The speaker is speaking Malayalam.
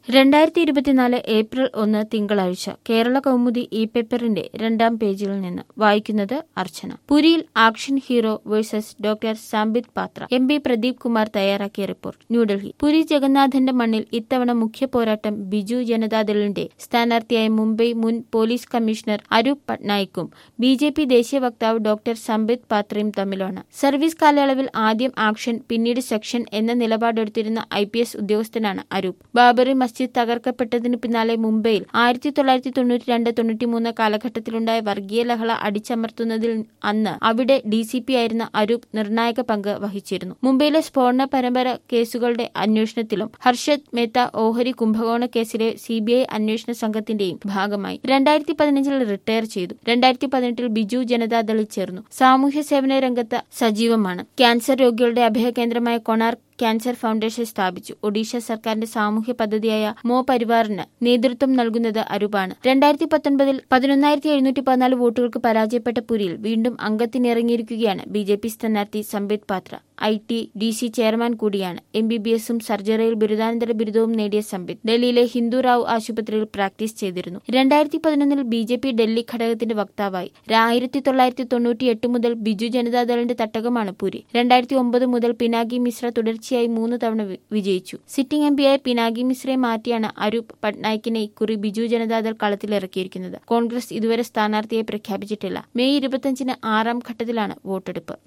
രണ്ടായിരത്തി ഇരുപത്തിനാല് ഏപ്രിൽ ഒന്ന് തിങ്കളാഴ്ച കേരള കൗമുദി ഇ പേപ്പറിന്റെ രണ്ടാം പേജിൽ നിന്ന് വായിക്കുന്നത് അർച്ചന പുരിയിൽ action hero versus doctor Sambit Patra M P Pradeep Kumar തയ്യാറാക്കിയ റിപ്പോർട്ട് ന്യൂഡൽഹി പുരി ജഗന്നാഥന്റെ മണ്ണിൽ ഇത്തവണ മുഖ്യ പോരാട്ടം ബിജു ജനതാദളിന്റെ സ്ഥാനാർത്ഥിയായ മുംബൈ മുൻ പോലീസ് കമ്മീഷണർ അരൂപ് പട്നായിക്കും ബി ജെ പി ദേശീയ വക്താവ് ഡോക്ടർ സംബിത് പാത്രയും തമ്മിലാണ് സർവീസ് കാലയളവിൽ ആദ്യം ആക്ഷൻ പിന്നീട് സെക്ഷൻ എന്ന നിലപാടെടുത്തിരുന്ന ഐ പി എസ് ഉദ്യോഗസ്ഥനാണ് അരൂപ് ബാബറി മസ്ജിദ് തകർക്കപ്പെട്ടതിന് പിന്നാലെ മുംബൈയിൽ ആയിരത്തി തൊള്ളായിരത്തി തൊണ്ണൂറ്റി രണ്ട് തൊണ്ണൂറ്റിമൂന്ന് കാലഘട്ടത്തിലുണ്ടായ വർഗീയ ലഹള അടിച്ചമർത്തുന്നതിൽ അന്ന് അവിടെ ഡി സി പി ആയിരുന്ന അരൂപ് നിർണായക പങ്ക് വഹിച്ചിരുന്നു മുംബൈയിലെ സ്ഫോടന പരമ്പര കേസുകളുടെ അന്വേഷണത്തിലും ഹർഷദ് മേത്ത ഓഹരി കുംഭകോണ കേസിലെ സി ബി ഐ അന്വേഷണ സംഘത്തിന്റെയും ഭാഗമായി രണ്ടായിരത്തി പതിനഞ്ചിൽ റിട്ടയർ ചെയ്തു രണ്ടായിരത്തി പതിനെട്ടിൽ ബിജു ജനതാദളിൽ ചേർന്നു സാമൂഹ്യ സേവന രംഗത്ത് സജീവമാണ് ക്യാൻസർ രോഗികളുടെ അഭയകേന്ദ്രമായ കൊണാർക്ക് ക്യാൻസർ ഫൗണ്ടേഷൻ സ്ഥാപിച്ചു ഒഡീഷ സർക്കാരിന്റെ സാമൂഹ്യ പദ്ധതിയായ മോ പരിവാറിന് നേതൃത്വം നൽകുന്നത് അരൂപാണ് രണ്ടായിരത്തി പത്തൊൻപതിൽ പതിനൊന്നായിരത്തി എഴുന്നൂറ്റി പതിനാല് വോട്ടുകൾക്ക് പരാജയപ്പെട്ട പുരിയിൽ വീണ്ടും അംഗത്തിനിറങ്ങിയിരിക്കുകയാണ് ബി ജെ പി സ്ഥാനാർത്ഥി Sambit Patra I T D C chairman കൂടിയാണ് എം ബി ബി എസും സർജറിയിൽ ബിരുദാനന്തര ബിരുദവും നേടിയ സംബിത് ഡൽഹിയിലെ ഹിന്ദു റാവു ആശുപത്രിയിൽ പ്രാക്ടീസ് ചെയ്തിരുന്നു രണ്ടായിരത്തി പതിനൊന്നിൽ ബി ജെ പി ഡൽഹി ഘടകത്തിന്റെ വക്താവായി ആയിരത്തി തൊള്ളായിരത്തി തൊണ്ണൂറ്റി എട്ട് മുതൽ ബിജു ജനതാദളിന്റെ തട്ടകമാണ് പുരി രണ്ടായിരത്തി ഒമ്പത് മുതൽ പിനാകി മിശ്ര തുടർച്ചയായി മൂന്ന് തവണ വിജയിച്ചു സിറ്റിംഗ് എം പിയായ പിനാകി മിശ്രയെ മാറ്റിയാണ് അരൂപ് പട്നായിക്കിനെ ഇക്കുറി ബിജു ജനതാദൾ കളത്തിലിറക്കിയിരിക്കുന്നത് കോൺഗ്രസ് ഇതുവരെ സ്ഥാനാർത്ഥിയെ പ്രഖ്യാപിച്ചിട്ടില്ല മെയ് ഇരുപത്തിയഞ്ചിന് ആറാം ഘട്ടത്തിലാണ് വോട്ടെടുപ്പ്